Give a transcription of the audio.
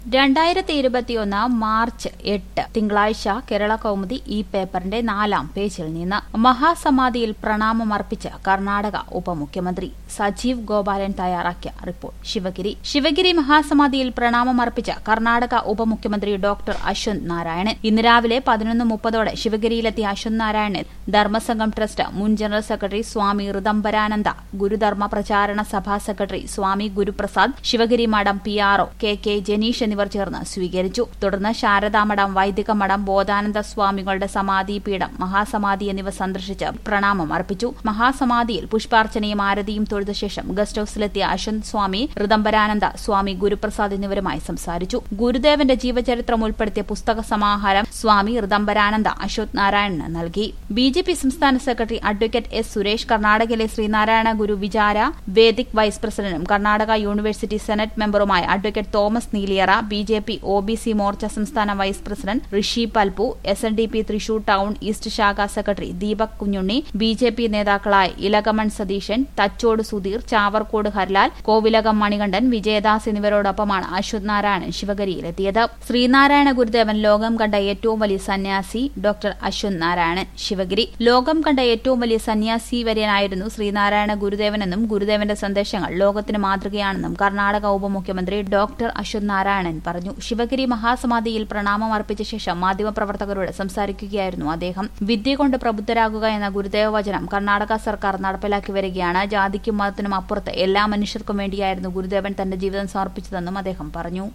രണ്ടായിരത്തി ഇരുപത്തിയൊന്ന് മാർച്ച് എട്ട് തിങ്കളാഴ്ച കേരള കൗമുദി ഈ പേപ്പറിന്റെ നാലാം പേജിൽ നിന്ന് മഹാസമാധിയിൽ പ്രണാമമർപ്പിച്ച് കർണാടക ഉപമുഖ്യമന്ത്രി സജീവ് ഗോപാലൻ തയ്യാറാക്കിയ റിപ്പോർട്ട് ശിവഗിരി ശിവഗിരി മഹാസമാധിയിൽ പ്രണാമമർപ്പിച്ച കർണാടക ഉപമുഖ്യമന്ത്രി ഡോക്ടർ അശ്വന്ത് നാരായണൻ ഇന്ന് രാവിലെ പതിനൊന്ന് മുപ്പതോടെ ശിവഗിരിയിലെത്തിയ അശ്വന്ത് നാരായണൻ ധർമ്മസംഘം ട്രസ്റ്റ് മുൻ general secretary Swami Rithambarananda Gurudharma Pracharana Sabha secretary Swami Guruprasad Sivagiri മഠം P R O K K Janeesh എന്നിവർ ചേർന്ന് സ്വീകരിച്ചു തുടർന്ന് ശാരദാമഠം വൈദിക മഠം ബോധാനന്ദ സ്വാമികളുടെ സമാധി പീഠം മഹാസമാധി എന്നിവ സന്ദർശിച്ച് പ്രണാമം അർപ്പിച്ചു മഹാസമാധിയിൽ പുഷ്പാർച്ചനയും ആരതിയും തൊഴുത ശേഷം ഗസ്റ്റ് ഹൌസിലെത്തിയ അശ്വന്ത് സ്വാമി ഋതംബരാനന്ദ സ്വാമി ഗുരുപ്രസാദ് എന്നിവരുമായി സംസാരിച്ചു ഗുരുദേവന്റെ ജീവചരിത്രം ഉൾപ്പെടുത്തിയ പുസ്തക സമാഹാരം സ്വാമി ഋതംബരാനന്ദ അശ്വത് നാരായണന് നൽകി ബി ജെ പി സംസ്ഥാന സെക്രട്ടറി അഡ്വക്കേറ്റ് എസ് സുരേഷ് കർണാടകയിലെ ശ്രീനാരായണ ഗുരു വിചാര വേദിക് വൈസ് പ്രസിഡന്റും കർണാടക യൂണിവേഴ്സിറ്റി സെനറ്റ് മെമ്പറുമായ advocate Thomas Neeliyara B J P O B C Morcha സംസ്ഥാന vice president Rishi Palpu S N D P Thrissur town east ശാഖ secretary Deepak Kunhunni B J P നേതാക്കളായ ഇലകമൺ സതീശൻ തച്ചോട് സുധീർ ചാവർക്കോട് ഹർലാൽ കോവിലകം മണികണ്ഠൻ വിജയദാസ് എന്നിവരോടൊപ്പമാണ് അശ്വത് നാരായണൻ ശിവഗിരിയിലെത്തിയത് ശ്രീനാരായണ ഗുരുദേവൻ ലോകം കണ്ട ഏറ്റവും വലിയ സന്യാസി ഡോക്ടർ അശ്വത് നാരായണൻ ശിവഗിരി ലോകം കണ്ട ഏറ്റവും വലിയ സന്യാസി വര്യനായിരുന്നു ശ്രീനാരായണ ഗുരുദേവനെന്നും ഗുരുദേവന്റെ സന്ദേശങ്ങൾ ലോകത്തിന് മാതൃകയാണെന്നും കർണാടക ഉപമുഖ്യമന്ത്രി ഡോക്ടർ അശ്വത് നാരായണൻ പറഞ്ഞു ശിവഗിരി മഹാസമാധിയിൽ പ്രണാമം അർപ്പിച്ച ശേഷം മാധ്യമപ്രവർത്തകരോട് സംസാരിക്കുകയായിരുന്നു അദ്ദേഹം വിദ്യ കൊണ്ട് പ്രബുദ്ധരാകുക എന്ന ഗുരുദേവ വചനം കർണാടക സർക്കാർ നടപ്പിലാക്കി വരികയാണ് ജാതിക്കും മതത്തിനും അപ്പുറത്ത് എല്ലാ മനുഷ്യർക്കും വേണ്ടിയായിരുന്നു ഗുരുദേവൻ തന്റെ ജീവിതം സമർപ്പിച്ചതെന്നും അദ്ദേഹം പറഞ്ഞു